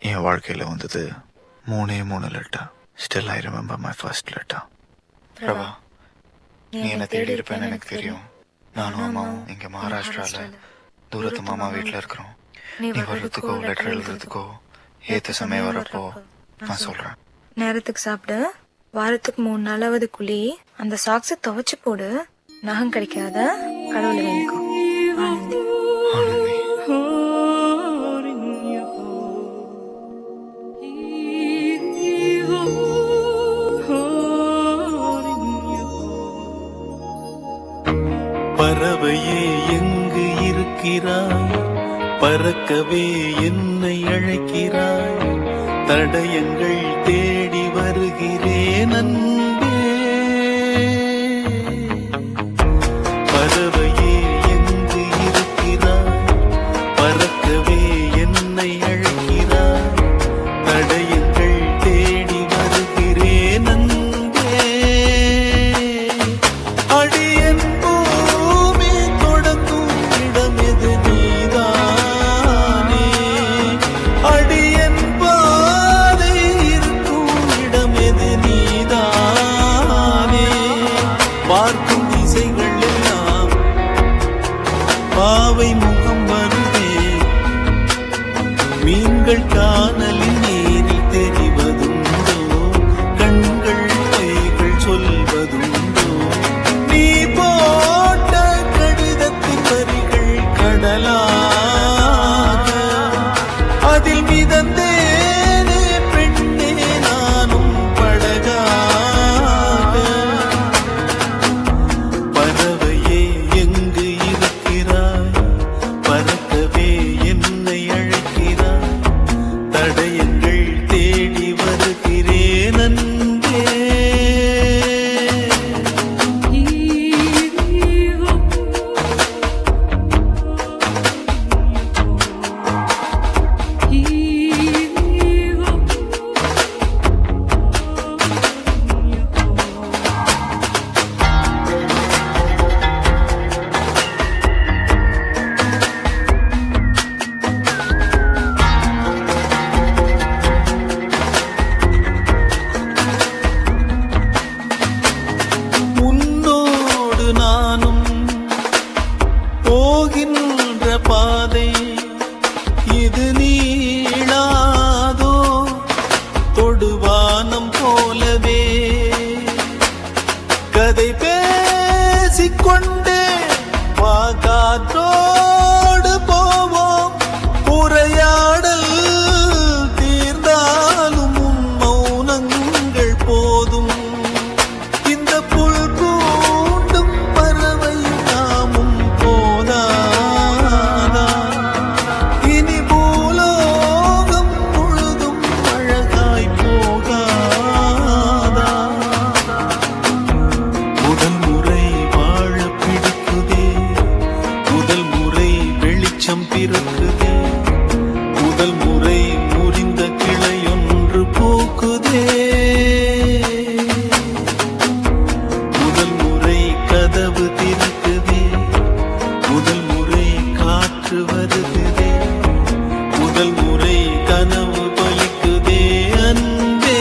என் வாழ்க்கையில வந்தது மூணே மூணு letter still I remember my first letter Prabha நீ என்ன தேடி இருப்பேன்னு எனக்கு தெரியும் நானும் அம்மாவும் இங்க மகாராஷ்டிரால தூரத்து மாமா வீட்ல இருக்கிறோம் நீ நீ வர்றதுக்கோ லெட்டர் எழுதுறதுக்கோ ஏத்த சமயம் வரப்போ நான் சொல்றேன் நேரத்துக்கு சாப்பிடு வாரத்துக்கு மூணு நாளாவது குழி அந்த சாக்ஸ துவைச்சு போடு நகம் கிடைக்காத கடவுளை வேண்டிக்கோ ஆனந்தி ஆனந்தி பறவையே எங்கு இருக்கிறாய் பறக்கவே என்னை அழைக்கிறாய் தடயங்கள் தேடி வருகிறேன் அன்பே பறவையே எங்கு இருக்கிறாய் பறக்கவே என்னை அழைக்கிறாய் தடயங்கள் தேடி வருகிறேன் அன்பே அடியன் பூமி தொடங்கும் இடமெது நீதானே அடியன் பாதை இருக்கும் இடமெது நீதானே பார்க்கும் திசைகள் எல்லாம் பாவை முகம் வருதே மீன்கள் காணலின் நீரில் தெரிவதுண்டோ கண்கள் கைகள் சொல்வதுண்டோ நீ போட்ட கடிதத்தின் வரிகள் கடலாக அதில் மிதந்தேனே பெண்ணே நானும் படகாக பறவையே எங்கு இருக்கிறாய் பறக்கவே என்னை அழைக்கிறாய் தடயங்கள் தேடி வருகிறேன் அன்பே உன்னோடு நானும் போகின்ற பாதை இது நீளாதோ தொடுவானம் போலவே கதை பேசிக்கொண்டே வாகாற்றோடு போவோம் உரையாடல் தீர்ந்தாலும் உன் மௌனங்கள் போதும் இந்த புல் கூண்டும் பறவை நாமும் போதாதா இனி பூலோகம் முழுதும் அழகாய் போகாதா முதல் முறை வாழ பிடிக்குதே முதல் முறை வெளிச்சம் பிறக்குதே முதல் முறை முறிந்த கிளையொன்று போக்குதே முதல் முறை கதவு திறக்குதே முதல் முறை காற்று வருகுதே முதல் முறை கனவு பலிக்குதே அன்பே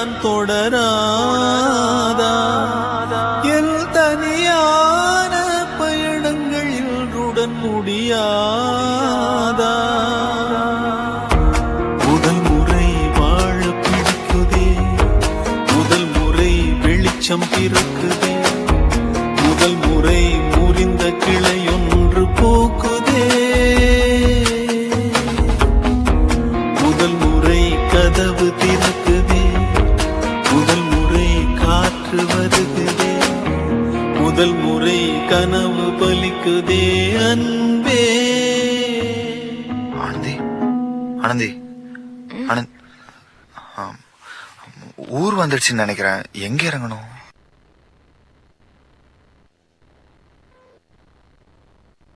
நான் தொடராதா என் தனியான பயணங்கள் இன்றுடன் முடியாதா முதல் முறை வாழ பிடிக்குதே முதல் முறை வெளிச்சம் பிறக்குதே முதல் முறை முறிந்த கிளையொன்று போக்குதே முதல் முறை கதவு திறக்குதே முதல் முறை காற்று வருகுதே முதல் முறை கனவு பலிக்குதே அன்பே ஆனந்தி ஆனந்தி ஆனந்த் ஆம். ஊர் வந்துடுச்சுன்னு நினைக்கிறேன் எங்க இறங்கணும்